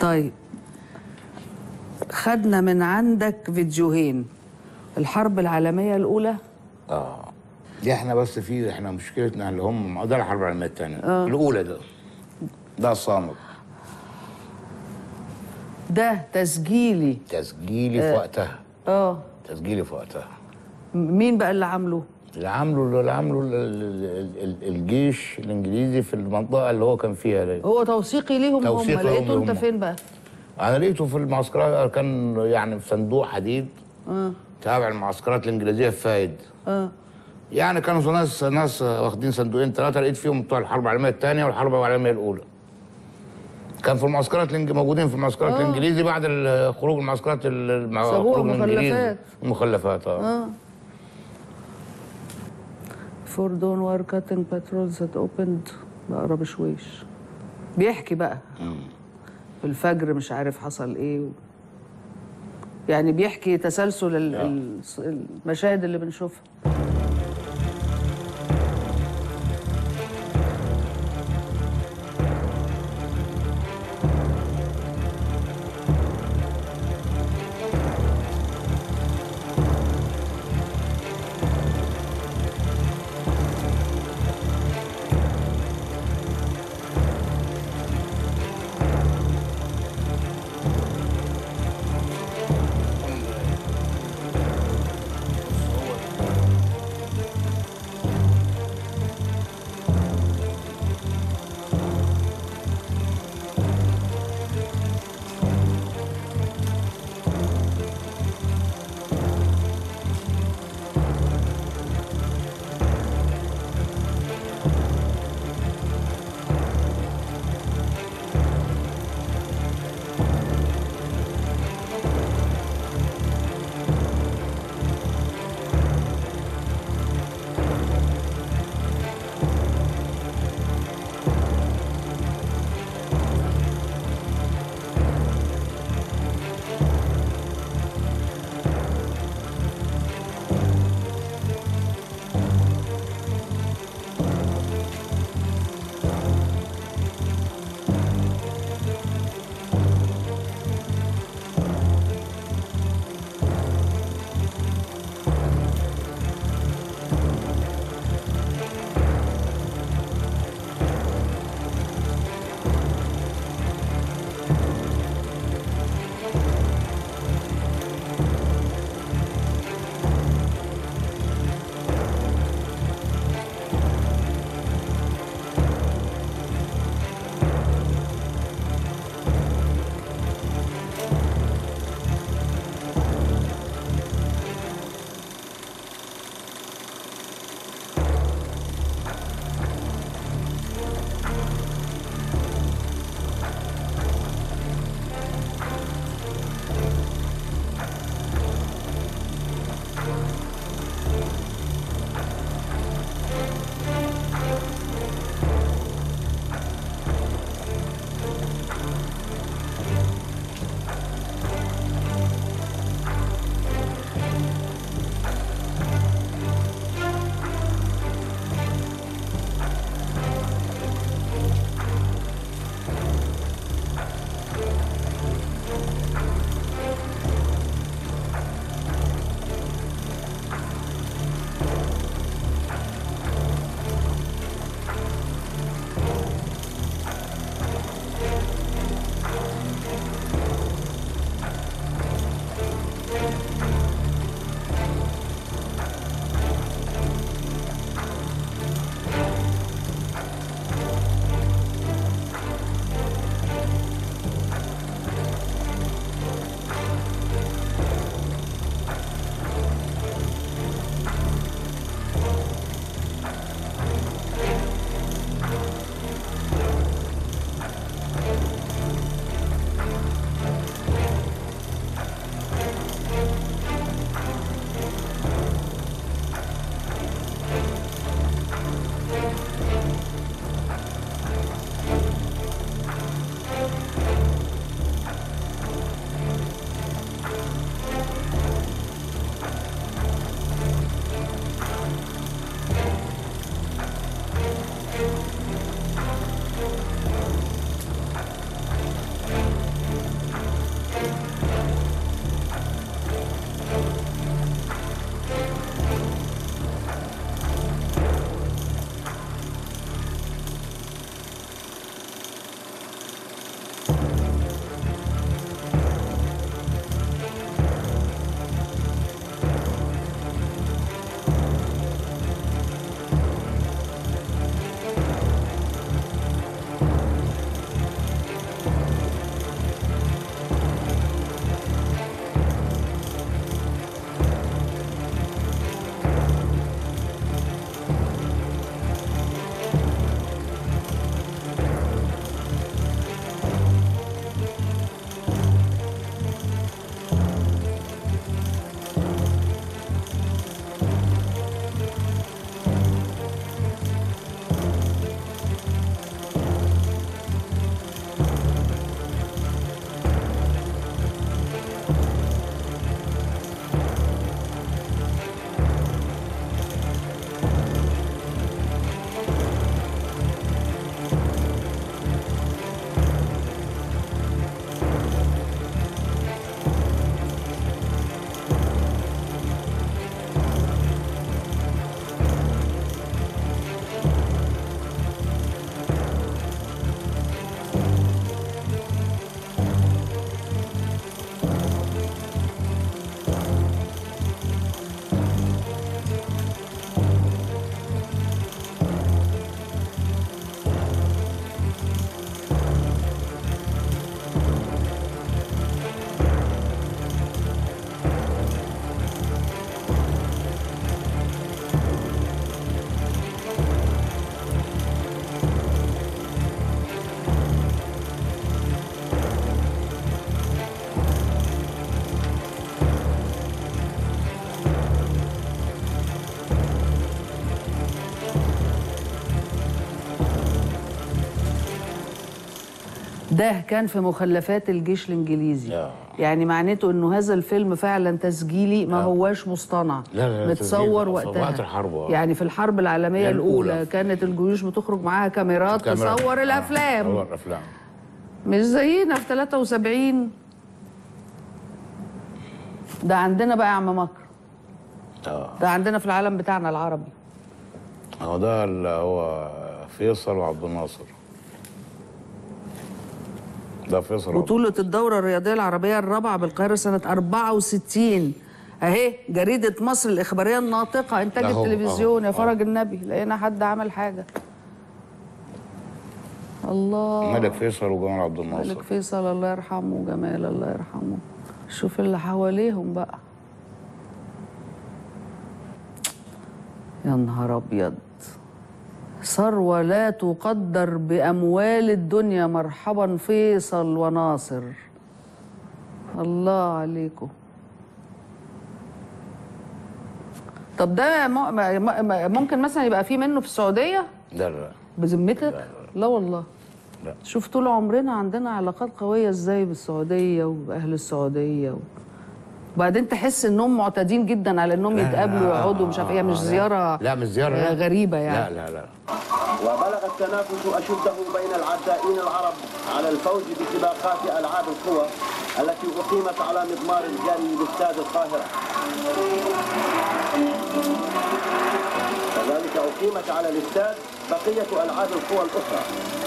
طيب خدنا من عندك فيديوهين الحرب العالمية الأولى اه دي احنا بس في احنا مشكلتنا اللي هم ده الحرب العالميه الثانيه الاولى ده ده صامت ده تسجيلي تسجيلي في وقتها اه تسجيلي في وقتها مين بقى اللي عامله؟ اللي عامله اللي عامله ال- ال- ال- الجيش الانجليزي في المنطقه اللي هو كان فيها دي. هو توثيقي ليهم هم توثيقي لهم لقيته انت هم. فين بقى؟ انا لقيته في المعسكرات كان يعني في صندوق حديد اه تابع المعسكرات الانجليزيه في فايد اه يعني كانوا ناس ناس واخدين صندوقين ثلاثه لقيت فيهم بتوع الحرب العالميه الثانيه والحرب العالميه الاولى كان في المعسكرات الإنج... موجودين في المعسكرات آه. الانجليزي بعد ال- خروج المعسكرات ال- مع سابوها خروج الإنجليز. مخلفات. المخلفات اه اه For dawn war cutting patrols that opened بقرا بشويش بيحكي بقى في الفجر مش عارف حصل ايه و... يعني بيحكي تسلسل ال- ال- المشاهد اللي بنشوفها ده كان في مخلفات الجيش الانجليزي يا. يعني معناته انه هذا الفيلم فعلا تسجيلي ما هواش مصطنع لا، لا، لا، متصور تسجيل. وقتها وقت الحرب، آه. يعني في الحرب العالميه الأولى. الاولى كانت الجيوش بتخرج معاها كاميرات كاميرا. تصور آه، الافلام تصور الافلام مش زينا في 73 ده عندنا بقى يا عم مكر اه ده عندنا في العالم بتاعنا العربي هو ده اللي هو فيصل وعبد الناصر ده فيصل وعبد- بطولة الدورة الرياضية العربية الرابعة بالقاهرة سنة 64 أهي جريدة مصر الإخبارية الناطقة إنتاج أهو، التلفزيون يا أهو، فرج النبي لقينا حد عمل حاجة الله ملك فيصل وجمال عبد ملك الناصر فيصل الله يرحمه وجمال الله يرحمه شوف اللي حواليهم بقى يا نهار أبيض ثروة لا تقدر بأموال الدنيا مرحبا فيصل وناصر الله عليكم طب ده م- م- م- ممكن مثلا يبقى في منه في السعودية لا لا بذمتك؟ لا والله لا. شوف طول عمرنا عندنا علاقات قوية ازاي بالسعودية وبأهل السعودية و... وبعدين تحس انهم معتادين جدا على انهم يتقابلوا ويقعدوا مش عارف ايه مش لا. زيارة لا مش زيارة آه، لا. غريبة يعني لا لا لا وبلغ التنافس أشده بين العدائين العرب على الفوز بسباقات ألعاب القوى التي أقيمت على مضمار الجري باستاد القاهرة كذلك أقيمت على الاستاد بقية ألعاب القوى الأخرى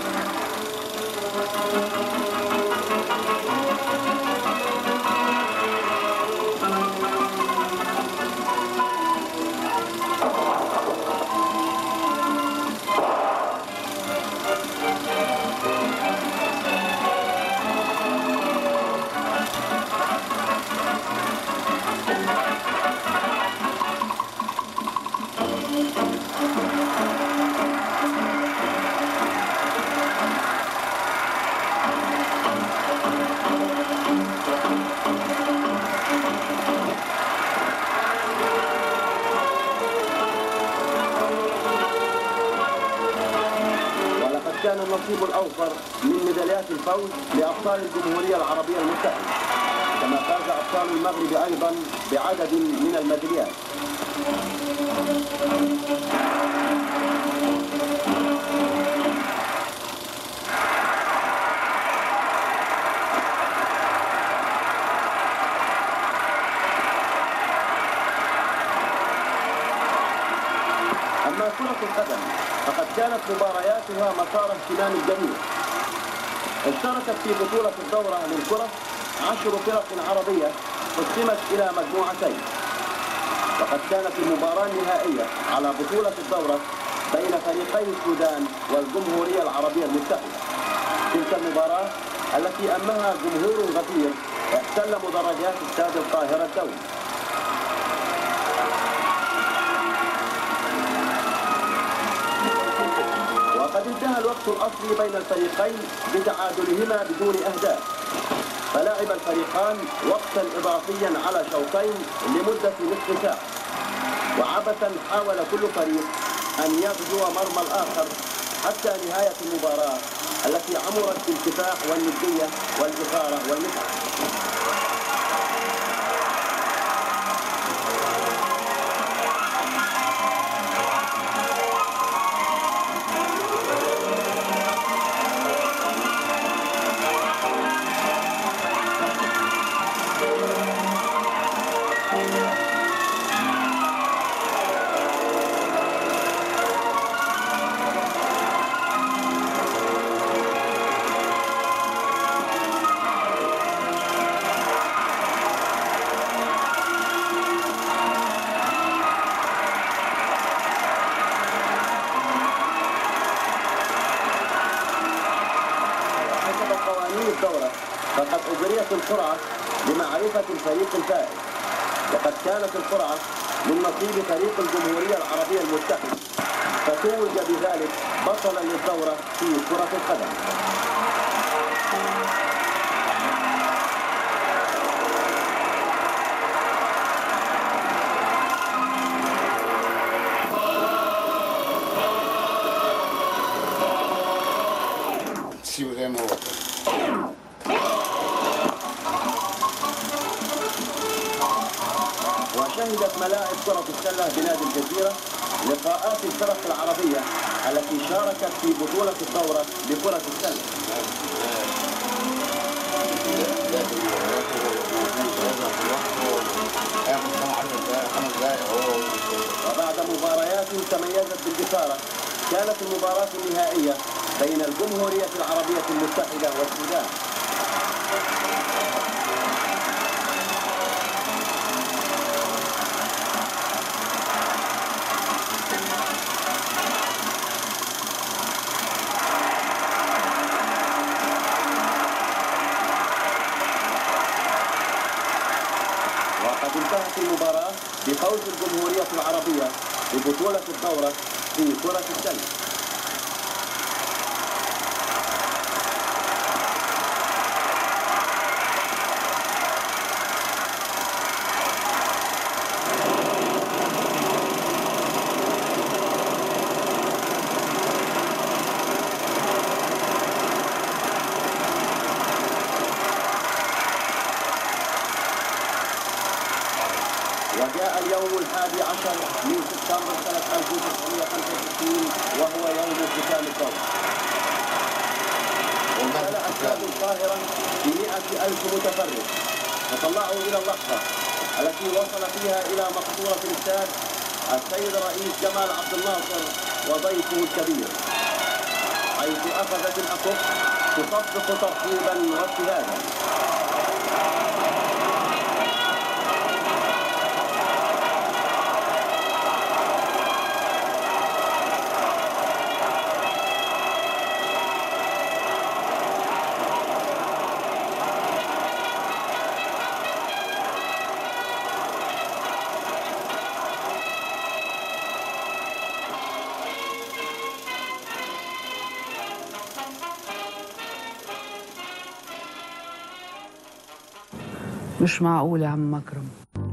ولقد كان النصيب الأوفر من ميداليات الفوز لأبطال الجمهورية العربية المتحدة كما فاز أبطال المغرب أيضا بعدد من الميداليات أما كرة القدم فقد كانت مبارياتها مسار اهتمام الجميع اشتركت في بطولة الدورة للكرة عشر فرق عربية قسمت إلى مجموعتين وقد كانت المباراة النهائية على بطولة الدورة بين فريقي السودان والجمهورية العربية المتحدة تلك المباراة التي أمها جمهور غفير احتل مدرجات استاد القاهرة الدولي وقد انتهى الوقت الأصلي بين الفريقين بتعادلهما بدون أهداف فلعب الفريقان وقتا إضافيا على شوطين لمدة نصف ساعة وعبثا حاول كل فريق أن يغزو مرمى الآخر حتى نهاية المباراة التي عمرت بالكفاح والندية والإثارة والمتعة حسب قوانين الدورة فقد أجريت القرعة لمعرفة الفريق الفائز وقد كانت القرعة من نصيب فريق الجمهورية العربية المتحدة فتوج بذلك بطلا للدورة في كرة القدم سيبه زي ما هو كده. وشهدت ملاعب كرة السلة بنادي الجزيرة لقاءات الفرق العربية التي شاركت في بطولة الدورة لكرة السلة وبعد مباريات تميزت بالإثارة كانت المباراة النهائية بين الجمهورية العربية المتحدة والسودان وقد انتهت المباراة بفوز الجمهورية العربية ببطولة الدورة في كرة السلة وجاء اليوم الحادي عشر من سبتمبر سنة 1965 وهو يوم ختام الدورة. امتلأ استاد القاهرة بمئة ألف متفرج تطلعوا إلى اللحظة التي وصل فيها إلى مقصورة الاستاد السيد الرئيس جمال عبد الناصر وضيفه الكبير حيث أخذت الأكف تصفق ترحيبا وابتهاجا مش معقول يا عم مكرم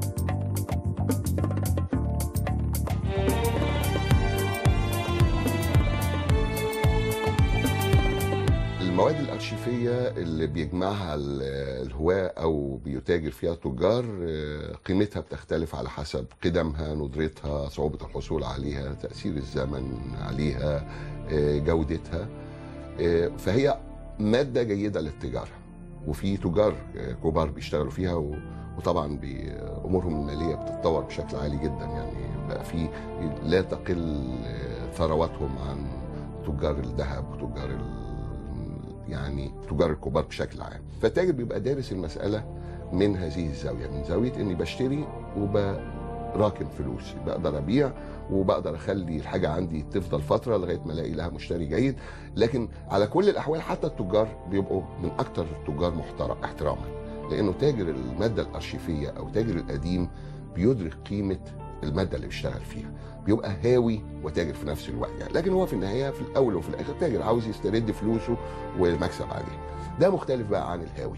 المواد الأرشيفية اللي بيجمعها ال- الهواة أو بيتاجر فيها تجار آه، قيمتها بتختلف على حسب قدمها ندرتها صعوبة الحصول عليها تأثير الزمن عليها آه، جودتها آه، فهي مادة جيدة للتجارة وفي تجار آه، كبار بيشتغلوا فيها و- وطبعا بي- امورهم الماليه بتتطور بشكل عالي جدا يعني بقى في لا تقل آه، ثرواتهم عن تجار الذهب وتجار ال- يعني تجار الكبار بشكل عام فالتاجر بيبقى دارس المساله من هذه الزاويه من زاويه اني بشتري وبراكم فلوس بقدر ابيع وبقدر اخلي الحاجه عندي تفضل فتره لغايه ما الاقي لها مشتري جيد لكن على كل الاحوال حتى التجار بيبقوا من اكثر التجار محترم احتراما لانه تاجر الماده الارشيفيه او تاجر القديم بيدرك قيمه الماده اللي بيشتغل فيها بيبقى هاوي وتاجر في نفس الوقت يعني لكن هو في النهايه في الاول وفي الاخر تاجر عاوز يسترد فلوسه والمكسب عليه ده مختلف بقى عن الهاوي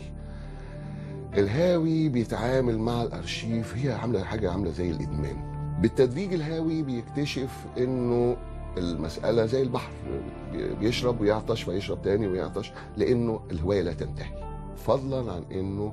الهاوي بيتعامل مع الارشيف هي عامله حاجه عامله زي الادمان بالتدريج الهاوي بيكتشف انه المساله زي البحر بي- بيشرب ويعطش فيشرب تاني ويعطش لانه الهوايه لا تنتهي فضلا عن انه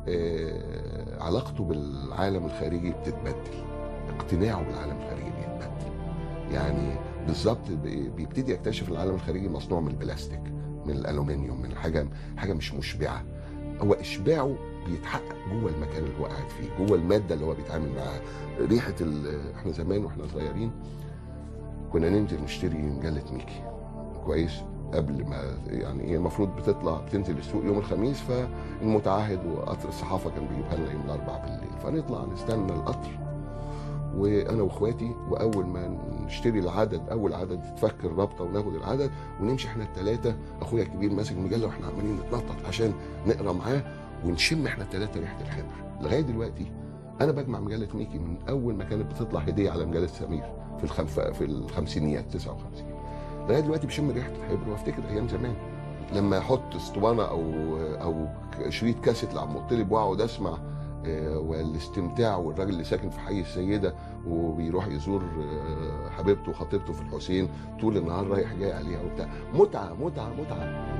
آه، علاقته بالعالم الخارجي بتتبدل اقتناعه بالعالم الخارجي بيتبدل يعني بالظبط بي- بيبتدي يكتشف العالم الخارجي مصنوع من البلاستيك من الالومنيوم من حاجه حاجه مش مشبعه هو اشباعه بيتحقق جوه المكان اللي هو قاعد فيه جوه الماده اللي هو بيتعامل معاها ريحه ال- احنا زمان واحنا صغيرين كنا ننزل نشتري مجله ميكي كويس قبل ما يعني ايه المفروض بتطلع بتنزل السوق يوم الخميس فالمتعهد وقطر الصحافه كان بيجيبها لنا يوم الاربعاء بالليل فنطلع نستنى القطر وانا واخواتي واول ما نشتري العدد اول عدد تتفك الرابطه وناخد العدد ونمشي احنا الثلاثه اخويا الكبير ماسك المجله واحنا عمالين نتنطط عشان نقرا معاه ونشم احنا الثلاثه ريحه الخبر لغايه دلوقتي انا بجمع مجله ميكي من اول ما كانت بتطلع هديه على مجله سمير في الخمف في الخمسينيات 59 لغايه دلوقتي بشم ريحه الحبر وافتكر ايام زمان لما احط اسطوانه او او شريط كاسيت لعم مطلب واقعد اسمع آه، والاستمتاع والراجل اللي ساكن في حي السيده وبيروح يزور آه، حبيبته وخطيبته في الحسين طول النهار رايح جاي عليها وبتاع متعه متعه متعه